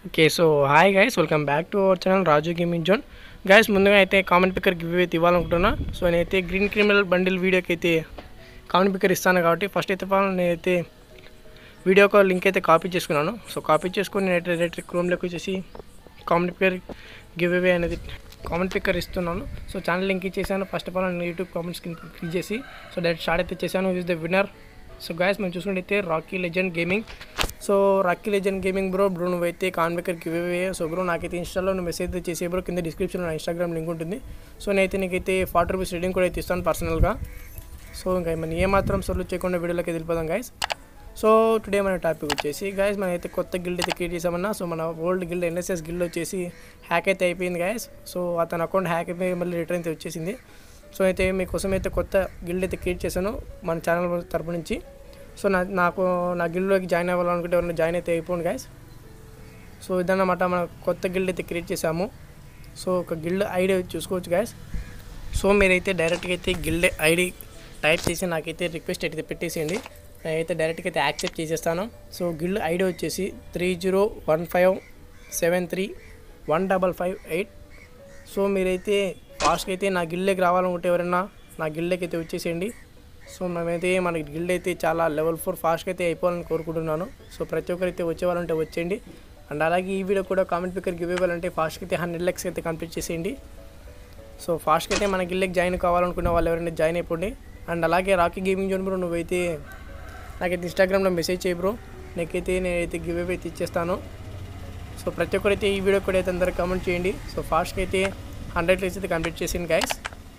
Okay so hi guys welcome back to our channel Raju gaming zone guys ముందుగా అయితే comment picker give అయితే ఇవ్వాలనుకుంటున్నా so నేనైతే green criminal bundle వీడియోకి అయితే కామెంట్ పిక్కర్ ఇస్తాను కాబట్టి ఫస్ట్ అయితే ఫాల్ నేనైతే వీడియో కాల్ లింక్ అయితే కాపీ చేసుకున్నాను సో కాపీ చేసుకొని నేనైతే డైరెక్ట్ క్రోమ్లోకి వచ్చేసి కామెంట్ పిక్కర్ గివ్ అవే అనేది కామెంట్ పిక్కర్ ఇస్తున్నాను సో ఛానల్ లింక్ ఇచ్చేసాను ఫస్ట్ ఆఫ్ ఆల్ నేను యూట్యూబ్ కామెంట్స్ క్లిక్ చేసి సో డైరెక్ట్ స్టార్ట్ అయితే చేశాను is the winner so guys మనం చూసుకుంటే Rocky legend gaming so Rocky legend gaming bro bro నువ్వైతే కాన్వెకర్ గివ్ అవే సో బ్రో నాకైతే ఇన్స్టాలో నువ్వు మెసేజ్ అయితే చేసే బ్రో కింద డిస్క్రిప్షన్లో నా ఇన్స్టాగ్రామ్ లింక్ ఉంటుంది సో నేనైతే నీకైతే ఫార్టీ రూపీస్ రీడింగ్ కూడా అయితే ఇస్తాను పర్సనల్గా సో ఇంకా మనం ఏమాత్రం సొల్లు చేయకుండా వీడియోలోకి వెళ్ళిపోదాం గాయస్ సో టుడే మన టాపిక్ వచ్చేసి గాయస్ మనం అయితే కొత్త గిల్డ్ అయితే క్రియేట్ చేసామన్నా సో మన ఓల్డ్ గిల్డ్ ఎన్ఎస్ఎస్ గిల్డ్ వచ్చేసి హ్యాక్ అయితే అయిపోయింది గాయస్ సో అతని అకౌంట్ హ్యాక్ అయిపోయి మళ్ళీ రిటర్న్ అయితే వచ్చేసింది సో అయితే మీకోసం అయితే కొత్త గిల్డ్ అయితే క్రియేట్ చేశాను మన ఛానల్ తరపు నుంచి సో నా నాకు నా గిల్డ్లోకి జాయిన్ అవ్వాలనుకుంటే ఎవరైనా జాయిన్ అయితే అయిపోండి గాయస్ సో ఇదన్నమాట మన కొత్త గిల్డ్ అయితే క్రియేట్ చేసాము సో ఒక గిల్డ్ ఐడి చూసుకోవచ్చు గాయస్ సో మీరైతే డైరెక్ట్గా అయితే గిల్డ్ ఐడి టైప్ చేసి నాకైతే రిక్వెస్ట్ అయితే పెట్టేసేయండి నేనైతే డైరెక్ట్గా అయితే యాక్సెప్ట్ చేసేస్తాను సో గిల్డ్ ఐడి వచ్చేసి three zero one five seven three one double five eight so మీరైతే ఫాస్ట్గా అయితే నా గిల్డ్కి రావాలనుకుంటే ఎవరైనా నా గిల్డ్కి అయితే వచ్చేసేయండి సో మేమైతే మన గిల్డ్ అయితే చాలా లెవెల్ ఫోర్ ఫాస్ట్గా అయితే అయిపోవాలని కోరుకుంటున్నాను సో ప్రతి ఒక్కరైతే వచ్చేవాళ్ళంటే వచ్చేయండి అండ్ అలాగే ఈ వీడియో కూడా కామెంట్ పిక్కర్ గివ్ ఇవ్వాలంటే ఫాస్ట్గా అయితే హండ్రెడ్ లెక్స్ అయితే కంప్లీట్ చేసేయండి సో ఫాస్ట్గా అయితే మన గిల్లకి జాయిన్ కావాలనుకున్న వాళ్ళు ఎవరైనా జాయిన్ అయిపోండి అండ్ అలాగే రాకీ గేమింగ్ జోన్ బ్రో నువ్వైతే నాకైతే ఇన్స్టాగ్రామ్లో మెసేజ్ చేయి బ్రో నీకైతే నేనైతే గివ్ అవే అయితే ఇచ్చేస్తాను సో ప్రతి ఒక్కరైతే ఈ వీడియో కూడా అయితే అందరూ కామెంట్ చేయండి సో ఫాస్ట్గా అయితే హండ్రెడ్ లెక్స్ అయితే కంప్లీట్ చేసింది guys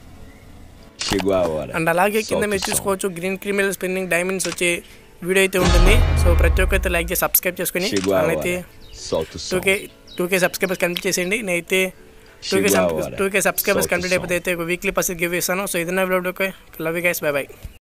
Chegou a hora. And అలాగే కింద Solta o మీరు som. చూసుకోవచ్చు గ్రీన్ క్రిమినల్ స్పిన్నింగ్ డైమండ్స్ వచ్చే వీడియో అయితే ఉంటుంది సో ప్రతి ఒక్కరైతే లైక్ చేసి సబ్స్క్రైబ్ చేసుకుని Chegou a అయితే hora. Solta o two som. K two K subscribers complete చేసేయండి నేనైతే two K Chegou a hora. Two K subscribers Solta o complete som. అయిపోతే అయితే వీక్లీ పర్సెంట్ గివ్ ఇస్తాను సో ఇదన్నా video love you guys bye by